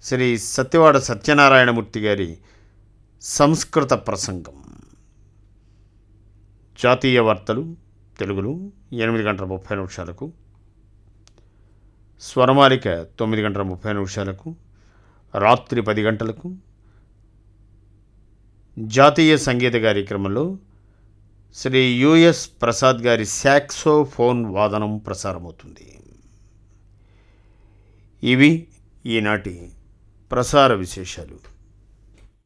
శ్రీ సత్యవాడ సత్యనారాయణమూర్తి గారి సంస్కృత ప్రసంగం జాతీయ వార్తలు తెలుగులో ఎనిమిది గంటల ముప్పై నిమిషాలకు స్వరమాలిక తొమ్మిది గంటల ముప్పై నిమిషాలకు రాత్రి పది గంటలకు జాతీయ సంగీత కార్యక్రమంలో శ్రీ యుఎస్ ప్రసాద్ గారి సాక్సోఫోన్ వాదనం ప్రసారమవుతుంది ఇవి ఈనాటి ప్రసార విశేషాలు